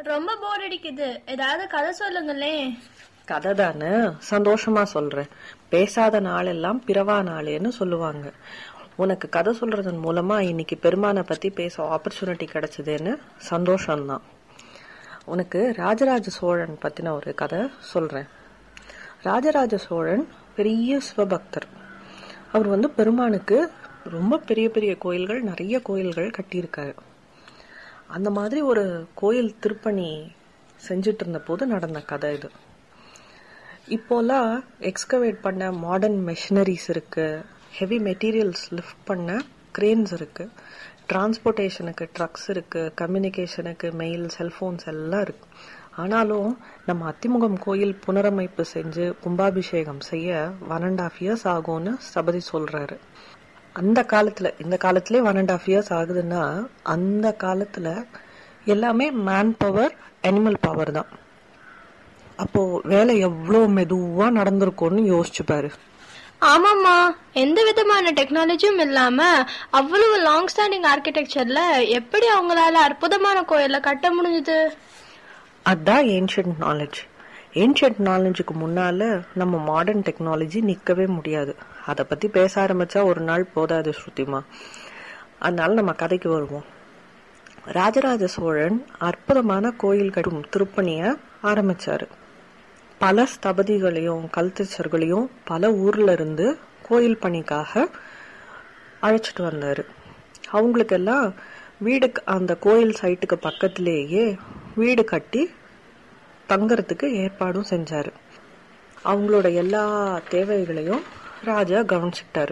ரொம்ப போர் அடிக்குது ஏதாவது கதை சொல்லுங்களே கதை தானே சந்தோஷமா சொல்றேன் பேசாத நாளெல்லாம் பிறவா நாளேன்னு சொல்லுவாங்க உனக்கு கதை சொல்றதன் மூலமா இன்னைக்கு பெருமானை பத்தி பேச ஆப்பர்ச்சுனிட்டி கிடைச்சதுன்னு சந்தோஷம்தான் உனக்கு ராஜராஜ சோழன் பத்தின ஒரு கதை சொல்றேன் ராஜராஜ சோழன் பெரிய சிவபக்தர் அவர் வந்து பெருமானுக்கு ரொம்ப பெரிய பெரிய கோயில்கள் நிறைய கோயில்கள் கட்டியிருக்காரு அந்த மாதிரி ஒரு கோயில் திருப்பணி செஞ்சுட்டு இருந்த போது நடந்த கதை இது இப்போலாம் எக்ஸ்கவேட் பண்ண மாடர்ன் மெஷினரிஸ் இருக்கு ஹெவி மெட்டீரியல்ஸ் லிஃப்ட் பண்ண கிரேன்ஸ் இருக்கு டிரான்ஸ்போர்ட்டேஷனுக்கு ட்ரக்ஸ் இருக்கு கம்யூனிகேஷனுக்கு மெயில் செல்போன்ஸ் எல்லாம் இருக்கு ஆனாலும் நம்ம அத்திமுகம் கோயில் புனரமைப்பு செஞ்சு கும்பாபிஷேகம் செய்ய ஒன் அண்ட் ஆஃப் இயர்ஸ் ஆகும்னு சபதி சொல்றாரு அந்த காலத்துல இந்த காலத்திலே ஒன் அண்ட் ஆஃப் இயர்ஸ் ஆகுதுன்னா அந்த காலத்துல எல்லாமே மேன் பவர் அனிமல் பவர் தான் அப்போ வேலை எவ்வளவு மெதுவா நடந்திருக்கும்னு யோசிச்சு பாரு ஆமாம்மா எந்த விதமான டெக்னாலஜியும் இல்லாம அவ்வளவு லாங் ஸ்டாண்டிங் ஆர்கிடெக்சர்ல எப்படி அவங்களால அற்புதமான கோயில கட்ட முடிஞ்சது அதான் ஏன்ஷியன்ட் நாலேஜ் ஏன்ஷியன்ட் நாலேஜுக்கு முன்னால நம்ம மாடர்ன் டெக்னாலஜி நிக்கவே முடியாது அதை பத்தி பேச ஆரம்பிச்சா ஒரு நாள் போதாது ஸ்ருதிமா அதனால நம்ம கதைக்கு வருவோம் ராஜராஜ சோழன் அற்புதமான கோயில் கட்டும் திருப்பணிய ஆரம்பிச்சாரு பல ஸ்தபதிகளையும் கல்தச்சர்களையும் பல ஊர்ல இருந்து கோயில் பணிக்காக அழைச்சிட்டு வந்தாரு அவங்களுக்கெல்லாம் வீடு அந்த கோயில் சைட்டுக்கு பக்கத்திலேயே வீடு கட்டி தங்கறதுக்கு ஏற்பாடும் செஞ்சாரு அவங்களோட எல்லா தேவைகளையும் ராஜா கவனிச்சுக்கிட்டாரு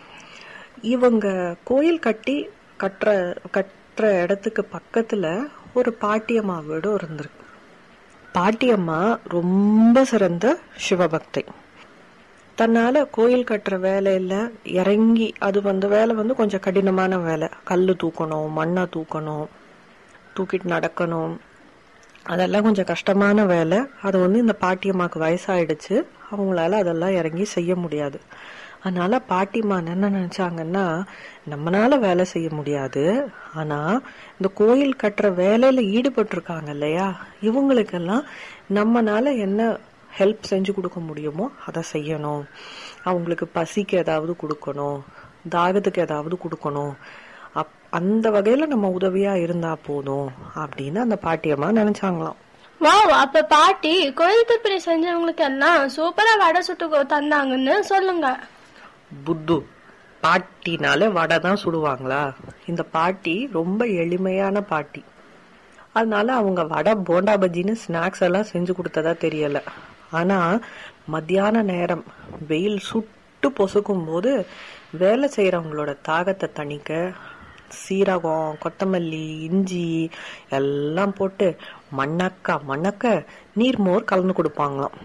இவங்க கோயில் கட்டி கட்டுற கட்டுற இடத்துக்கு பக்கத்துல ஒரு பாட்டியம்மா வீடும் இருந்திருக்கு பாட்டியம்மா ரொம்ப சிறந்த சிவபக்தை தன்னால கோயில் கட்டுற வேலையில இறங்கி அது வந்து வேலை வந்து கொஞ்சம் கடினமான வேலை கல்லு தூக்கணும் மண்ணை தூக்கணும் தூக்கிட்டு நடக்கணும் அதெல்லாம் கொஞ்சம் கஷ்டமான வேலை அது வந்து இந்த பாட்டியம்மாக்கு வயசாயிடுச்சு அவங்களால அதெல்லாம் இறங்கி செய்ய முடியாது அதனால பாட்டிமா என்ன நினைச்சாங்கன்னா நம்மனால வேலை செய்ய முடியாது ஆனா இந்த கோயில் கட்டுற வேலையில ஈடுபட்டு இருக்காங்க இல்லையா இவங்களுக்கெல்லாம் நம்மனால என்ன ஹெல்ப் செஞ்சு கொடுக்க முடியுமோ அதை செய்யணும் அவங்களுக்கு பசிக்கு ஏதாவது கொடுக்கணும் தாகத்துக்கு ஏதாவது கொடுக்கணும் அப் அந்த வகையில நம்ம உதவியா இருந்தா போதும் அப்படின்னு அந்த பாட்டியம்மா நினைச்சாங்களாம் வாவ் அப்ப பாட்டி கோயில் திருப்பணி செஞ்சவங்களுக்கு எல்லாம் சூப்பரா வடை சுட்டு கொ- தந்தாங்கன்னு சொல்லுங்க புத்து பாட்டினால வடை தான் சுடுவாங்களா இந்த பாட்டி ரொம்ப எளிமையான பாட்டி அதனால அவங்க வடை போண்டா பஜ்ஜின்னு ஸ்நாக்ஸ் எல்லாம் செஞ்சு கொடுத்ததா தெரியல ஆனா மத்தியான நேரம் வெயில் சுட்டு பொசுக்கும் போது வேலை செய்யறவங்களோட தாகத்தை தணிக்க சீரகம் கொத்தமல்லி இஞ்சி எல்லாம் போட்டு மண்ணக்க மண்ணக்க நீர்மோர் கலந்து கொடுப்பாங்களாம்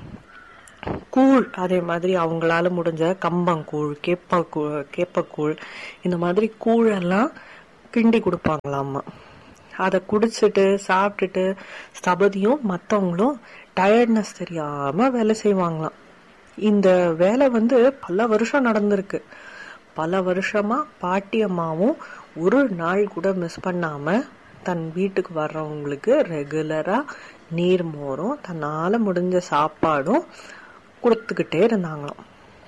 கூழ் அதே மாதிரி அவங்களால முடிஞ்ச கம்பங்கூழ் கேப்பக்கூழ் கேப்பக்கூழ் இந்த மாதிரி கூழெல்லாம் கிண்டி கொடுப்பாங்களாமா அதை குடிச்சிட்டு சாப்பிட்டுட்டு ஸ்தபதியும் மத்தவங்களும் டயர்ட்னஸ் தெரியாம வேலை செய்வாங்களாம் இந்த வேலை வந்து பல வருஷம் நடந்திருக்கு பல வருஷமா பாட்டி அம்மாவும் ஒரு நாள் கூட மிஸ் பண்ணாம தன் வீட்டுக்கு வர்றவங்களுக்கு ரெகுலரா நீர்மோரும் தன்னால முடிஞ்ச சாப்பாடும் கொடுத்துக்கிட்டே இருந்தாங்களாம்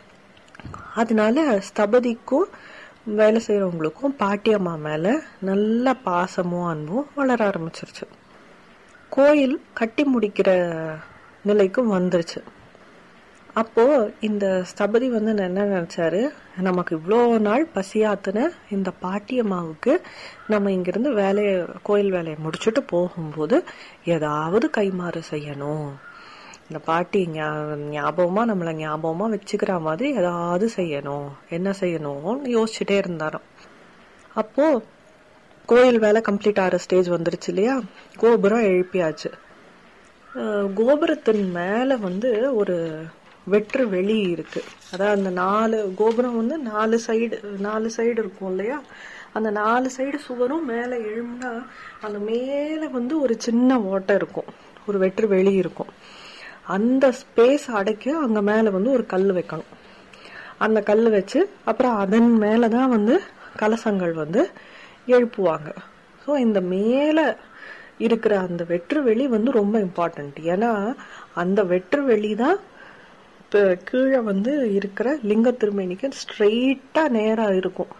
அதனால ஸ்தபதிக்கும் வேலை செய்யறவங்களுக்கும் பாட்டி அம்மா மேல நல்ல பாசமும் அன்பும் வளர ஆரம்பிச்சிருச்சு கோயில் கட்டி முடிக்கிற நிலைக்கும் வந்துருச்சு அப்போ இந்த ஸ்தபதி வந்து என்ன நினைச்சாரு நமக்கு இவ்வளோ நாள் பசியாத்துன இந்த பாட்டியம்மாவுக்கு நம்ம இங்கிருந்து வேலைய கோயில் வேலையை முடிச்சுட்டு போகும்போது ஏதாவது கைமாறு செய்யணும் இந்த பாட்டி ஞா- ஞாபகமா நம்மள ஞாபகமா வச்சுக்கிற மாதிரி ஏதாவது செய்யணும் என்ன செய்யணும்னு யோசிச்சுட்டே இருந்தாராம் அப்போ கோயில் வேலை கம்ப்ளீட் ஆகிற ஸ்டேஜ் வந்துருச்சு இல்லையா கோபுரம் எழுப்பியாச்சு அஹ் கோபுரத்தின் மேல வந்து ஒரு வெற்று வெளி இருக்கு அதாவது அந்த நாலு கோபுரம் வந்து நாலு சைடு நாலு சைடு இருக்கும் இல்லையா அந்த நாலு சைடு சுவரும் மேல எழும்புனா அந்த மேல வந்து ஒரு சின்ன ஓட்டை இருக்கும் ஒரு வெற்று வெளி இருக்கும் அந்த ஸ்பேஸ் அடைக்க அங்க மேல வந்து ஒரு கல் வைக்கணும் அந்த கல் வச்சு அப்புறம் அதன் மேலதான் வந்து கலசங்கள் வந்து எழுப்புவாங்க ஸோ இந்த மேல இருக்கிற அந்த வெற்று வெளி வந்து ரொம்ப இம்பார்ட்டன்ட் ஏன்னா அந்த வெற்று வெளி தான் இப்ப கீழே வந்து இருக்கிற லிங்க திருமேனிக்கு ஸ்ட்ரெயிட்டா நேரா இருக்கும்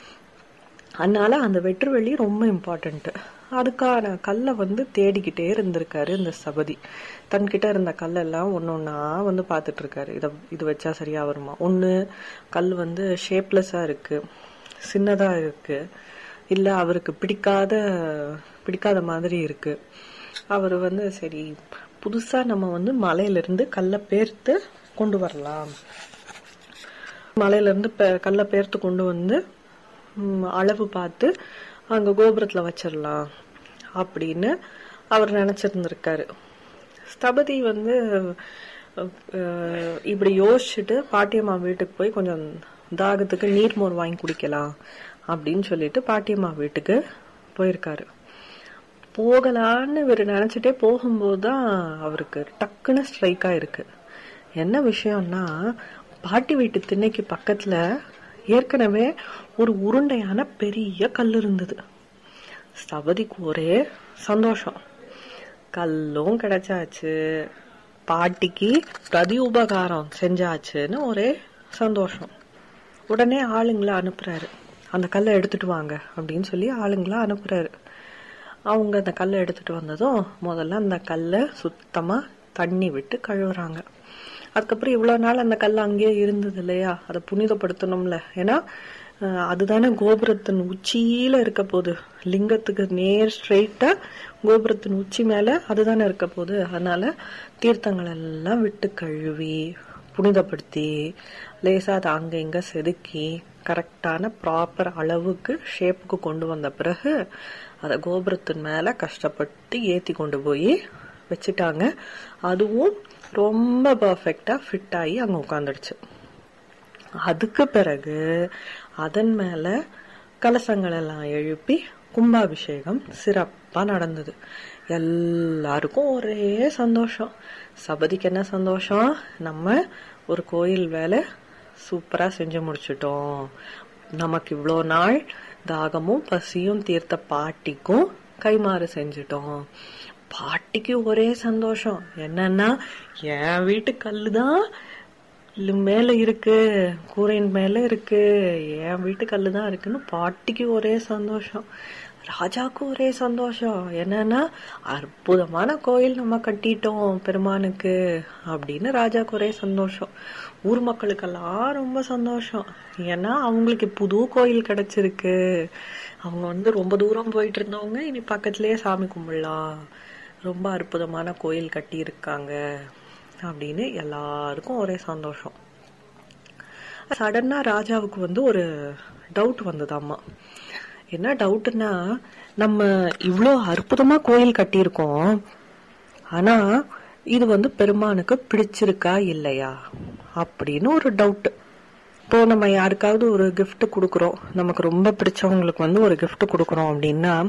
அதனால அந்த வெற்று வெளி ரொம்ப இம்பார்ட்டன்ட் அதுக்கான கல்லை வந்து தேடிக்கிட்டே இருந்திருக்காரு இந்த சபதி தன்கிட்ட இருந்த கல்லெல்லாம் ஒன்று ஒன்றா வந்து பார்த்துட்டு இருக்காரு இதை இது வச்சா சரியா வருமா ஒன்று கல் வந்து ஷேப்லெஸ்ஸாக இருக்கு சின்னதாக இருக்கு இல்லை அவருக்கு பிடிக்காத பிடிக்காத மாதிரி இருக்கு அவர் வந்து சரி புதுசாக நம்ம வந்து மலையிலிருந்து கல்லை பேர்த்து கொண்டு வரலாம் மலையிலிருந்து பெ- கல்லை பேர்த்து கொண்டு வந்து ம், அளவு பார்த்து அங்க கோபுரத்துல வச்சிடலாம் அப்படின்னு அவர் நினைச்சிருந்திருக்காரு ஸ்தபதி வந்து அஹ், இப்படி யோசிச்சுட்டு பாட்டியம்மா வீட்டுக்கு போய் கொஞ்சம் தாகத்துக்கு நீர்மோர் வாங்கி குடிக்கலாம் அப்படின்னு சொல்லிட்டு பாட்டியம்மா வீட்டுக்கு போயிருக்காரு போகலான்னு இவர் நினைச்சிட்டே போகும்போது தான் அவருக்கு டக்குன்னு ஸ்ட்ரைக் ஆயிருக்கு என்ன விஷயம்னா பாட்டி வீட்டு திண்ணைக்கு பக்கத்துல ஏற்கனவே ஒரு உருண்டையான பெரிய கல் இருந்தது ஸ்தபதிக்கு ஒரே சந்தோஷம் கல்லும் கிடைச்சாச்சு பாட்டிக்கு பிரதி உபகாரம் செஞ்சாச்சுன்னு ஒரே சந்தோஷம் உடனே ஆளுங்களை அனுப்புறாரு அந்த கல்லை எடுத்துட்டு வாங்க அப்படின்னு சொல்லி ஆளுங்களை அனுப்புறாரு அவங்க அந்த கல்லை எடுத்துட்டு வந்ததும் முதல்ல அந்த கல்லை சுத்தமா தண்ணி விட்டு கழுவுறாங்க அதுக்கப்புறம் இவ்வளவு நாள் அந்த கல் அங்கேயே இருந்தது இல்லையா அதை புனிதப்படுத்தணும்ல ஏன்னா அஹ், அதுதானே கோபுரத்தின் உச்சியில இருக்க போகுது லிங்கத்துக்கு நேர் ஸ்ட்ரெயிட்டா கோபுரத்தின் உச்சி மேல அதுதானே இருக்க போகுது அதனால தீர்த்தங்கள் எல்லாம் விட்டு கழுவி புனிதப்படுத்தி லேசா அதை அங்க இங்க செதுக்கி கரெக்டான ப்ராப்பர் அளவுக்கு ஷேப்புக்கு கொண்டு வந்த பிறகு அதை கோபுரத்தின் மேல கஷ்டப்பட்டு ஏத்தி கொண்டு போய் வச்சுட்டாங்க அதுவும் ரொம்ப பர்ஃபெக்டா ஃபிட் ஆகி அங்க உட்காந்துடுச்சு அதுக்கு பிறகு அதன் மேல கலசங்கள் எல்லாம் எழுப்பி கும்பாபிஷேகம் சிறப்பா நடந்தது எல்லாருக்கும் ஒரே சந்தோஷம் சபதிக்கு என்ன சந்தோஷம் நம்ம ஒரு கோயில் வேலை சூப்பரா செஞ்சு முடிச்சிட்டோம் நமக்கு இவ்வளோ நாள் தாகமும் பசியும் தீர்த்த பாட்டிக்கும் கைமாறு செஞ்சிட்டோம் பாட்டிக்கு ஒரே சந்தோஷம் என்னன்னா என் வீட்டு கல்லுதான் இல்ல மேல இருக்கு கூரையின் மேல இருக்கு என் வீட்டு கல்லு தான் இருக்குன்னு பாட்டிக்கு ஒரே சந்தோஷம் ராஜாக்கு ஒரே சந்தோஷம் என்னன்னா அற்புதமான கோயில் நம்ம கட்டிட்டோம் பெருமானுக்கு அப்படின்னு ராஜாக்கு ஒரே சந்தோஷம் ஊர் மக்களுக்கெல்லாம் ரொம்ப சந்தோஷம் ஏன்னா அவங்களுக்கு புது கோயில் கிடைச்சிருக்கு அவங்க வந்து ரொம்ப தூரம் போயிட்டு இருந்தவங்க இனி பக்கத்திலேயே சாமி கும்பிடலாம் ரொம்ப அற்புதமான கோயில் கட்டி இருக்காங்க அப்படின்னு எல்லாருக்கும் ஒரே சந்தோஷம் சடனா ராஜாவுக்கு வந்து ஒரு டவுட் வந்ததாம்மா என்ன டவுட்னா நம்ம இவ்வளோ அற்புதமா கோயில் கட்டியிருக்கோம் ஆனா இது வந்து பெருமானுக்கு பிடிச்சிருக்கா இல்லையா அப்படின்னு ஒரு டவுட் இப்போ நம்ம யாருக்காவது ஒரு gift கொடுக்குறோம் நமக்கு ரொம்ப பிடிச்சவங்களுக்கு வந்து ஒரு gift கொடுக்குறோம் அப்படின்னா